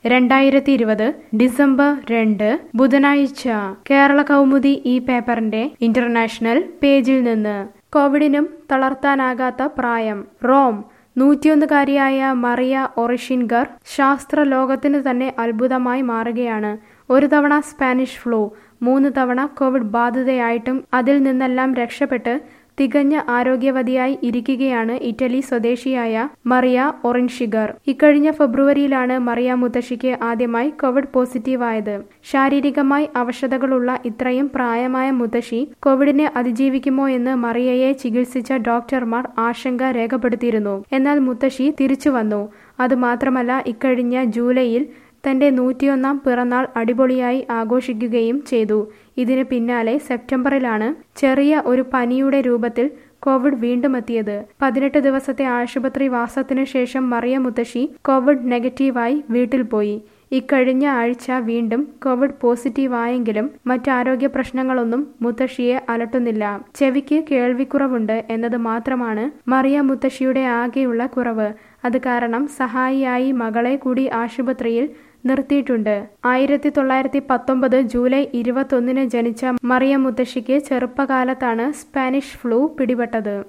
രണ്ടായിരത്തി ഇരുപത് ഡിസംബർ രണ്ട് ബുധനാഴ്ച കേരള കൗമുദി ഈ പേപ്പറിന്റെ ഇന്റർനാഷണൽ പേജിൽ നിന്ന് കോവിഡിനും തളർത്താനാകാത്ത പ്രായം റോം നൂറ്റിയൊന്നുകാരിയായ മറിയ ഒറിഷിൻഗർ ശാസ്ത്ര ലോകത്തിന് തന്നെ അത്ഭുതമായി മാറുകയാണ് ഒരു തവണ സ്പാനിഷ് ഫ്ലൂ മൂന്ന് തവണ കോവിഡ് ബാധിതയായിട്ടും അതിൽ നിന്നെല്ലാം രക്ഷപ്പെട്ട് തികഞ്ഞ ആരോഗ്യവതിയായി ഇരിക്കുകയാണ് ഇറ്റലി സ്വദേശിയായ മറിയ ഒറിൻഷിഗർ ഇക്കഴിഞ്ഞ ഫെബ്രുവരിയിലാണ് മറിയ മുത്തശ്ശിക്ക് ആദ്യമായി കോവിഡ് പോസിറ്റീവായത് ശാരീരികമായി അവശതകളുള്ള ഇത്രയും പ്രായമായ മുത്തശ്ശി കോവിഡിനെ അതിജീവിക്കുമോ എന്ന് മറിയയെ ചികിത്സിച്ച ഡോക്ടർമാർ ആശങ്ക രേഖപ്പെടുത്തിയിരുന്നു എന്നാൽ മുത്തശ്ശി തിരിച്ചു വന്നു അതുമാത്രമല്ല ഇക്കഴിഞ്ഞ ജൂലൈയിൽ തന്റെ നൂറ്റിയൊന്നാം പിറന്നാൾ അടിപൊളിയായി ആഘോഷിക്കുകയും ചെയ്തു ഇതിന് പിന്നാലെ സെപ്റ്റംബറിലാണ് ചെറിയ ഒരു പനിയുടെ രൂപത്തിൽ കോവിഡ് വീണ്ടും എത്തിയത് പതിനെട്ട് ദിവസത്തെ ആശുപത്രി വാസത്തിനു ശേഷം മറിയ മുത്തശ്ശി കോവിഡ് നെഗറ്റീവായി വീട്ടിൽ പോയി ഇക്കഴിഞ്ഞ ആഴ്ച വീണ്ടും കോവിഡ് പോസിറ്റീവായെങ്കിലും മറ്റാരോഗ്യ പ്രശ്നങ്ങളൊന്നും മുത്തശ്ശിയെ അലട്ടുന്നില്ല ചെവിക്ക് കേൾവിക്കുറവുണ്ട് എന്നത് മാത്രമാണ് മറിയ മുത്തശ്ശിയുടെ ആകെയുള്ള കുറവ് അത് കാരണം സഹായിയായി മകളെ കൂടി ആശുപത്രിയിൽ നിർത്തിയിട്ടുണ്ട് ആയിരത്തി തൊള്ളായിരത്തി പത്തൊമ്പത് ജൂലൈ ഇരുപത്തൊന്നിന് ജനിച്ച മറിയ മുത്തശ്ശിക്ക് ചെറുപ്പകാലത്താണ് സ്പാനിഷ് ഫ്ലൂ പിടിപെട്ടത്